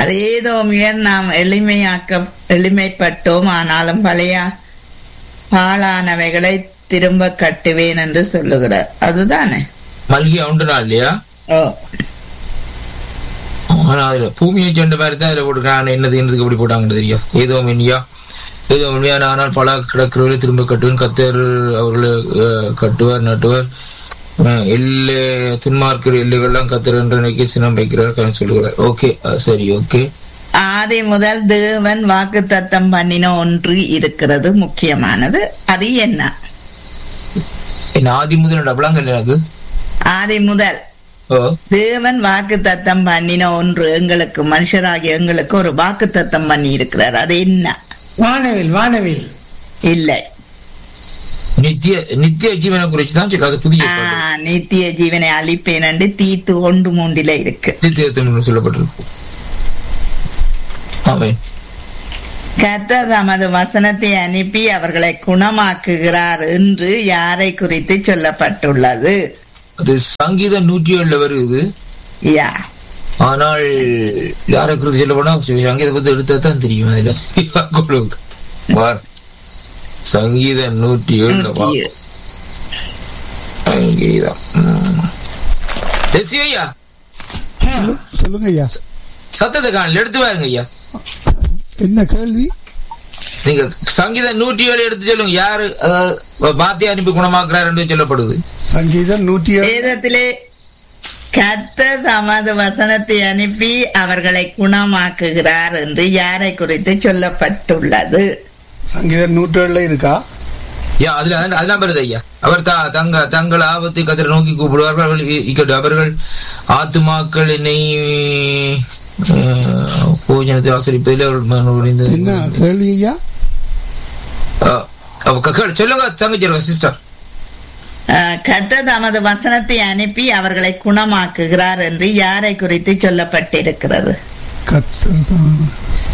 அது ஏதோ முயர் நாம் எளிமையாக்க எளிமைப்பட்டோம் ஆனாலும் பழைய பாழானவைகளை திரும்ப கட்டுவேன் என்று சொல்லுகிறார் அதுதானே மல்கியா உண்டு நாள் இல்லையா ஓ ஆனா அதுல பூமியை சென்ற மாதிரி தான் அதுல போட்டுருக்காங்க என்னது என்னதுக்கு எப்படி போட்டாங்கன்னு தெரியும் ஏதோ மின்னியா ஏதோ உண்மையான ஆனால் பல கிடக்கிறவர்களை திரும்ப கட்டுவேன் கத்தர் அவர்களை அஹ், கட்டுவார் நட்டுவார் அஹ், எல்லை துன்மார்க்கிற எல்லைகள்லாம் கத்தர் என்ற நினைக்க சினம் வைக்கிறார் சொல்லுகிறார் ஓகே சரி ஓகே ஆதி முதல் தேவன் வாக்கு தத்தம் பண்ணின ஒன்று இருக்கிறது முக்கியமானது அது என்ன என்ன ஆதி முதல் டபுளாங்க எனக்கு ஆதி முதல் ஓ தேவன் வாக்கு தத்தம் பண்ணின ஒன்று எங்களுக்கு மனுஷராகிய எங்களுக்கு ஒரு வாக்கு தத்தம் பண்ணி இருக்கிறார் அது என்ன வானவில் வானவில் இல்லை நித்திய நித்திய ஜீவனை குறிச்சு தான் சொல்லு அது புதிய ஆ, ஏற்பாடு. நித்திய ஜீவனை அழிப்பேன் என்று தீத்து ஒன்று மூன்றில இருக்கு நித்தியத்தின் சொல்லப்பட்டிருக்கு ஆமென் கர்த்தர் தமது வசனத்தை அனுப்பி அவர்களை குணமாக்குகிறார் என்று யாரை குறித்து சொல்லப்பட்டுள்ளது அது சங்கீதம் நூற்றி ஏழுல வருது யா ஆனால் யாரை குறித்து சொல்ல போனா சங்கீத பத்தி எடுத்தா தான் தெரியும் அதுல யாக்கோபுக்கு. பார். சங்கீதம் நூற்றி ஏழுல வா. நூற்றி ஏழு. சங்கீதம் ம். டெசி ஐயா சொல்லுங்க ஐயா சத்தத்தை காணல எடுத்து பாருங்க ஐயா என்ன கேள்வி நீங்க சங்கீதம் நூற்றி ஏழு எடுத்து சொல்லுங்க யாரு அதாவது, வாத்தியை அனுப்பி குணமாக்குறாரு என்று சொல்லப்படுது சங்கீதம் நூற்றி ஏழு வேதத்திலே கர்த்தர் தமது வசனத்தை அனுப்பி அவர்களை குணமாக்குகிறார் என்று யாரை குறித்து சொல்லப்பட்டுள்ளது சங்கீதம் நூற்றி ஏழுல இருக்கா யா அதுல அதான் அதெல்லாம் வருது ஐயா அவர் தா தங்க தங்கள் ஆபத்தை கத்திர நோக்கி கூப்பிடுவார்கள் அவர்கள் இ- இக்கட்டு அவர்கள் ஆத்துமாக்கள் என்னை அஹ், போஜனத்தை ஆசிரிப்பதில் அவர்கள் மனம் உடைந்தது. என்ன கேள்வி ஐயா அஹ், அவ க- கேளு, சொல்லுங்க தங்கச்சி சிஸ்டர் அஹ், கர்த்தர் தமது வசனத்தை அனுப்பி அவர்களை குணமாக்குகிறார் என்று யாரை குறித்து சொல்லப்பட்டிருக்கிறது கத்தர் தான்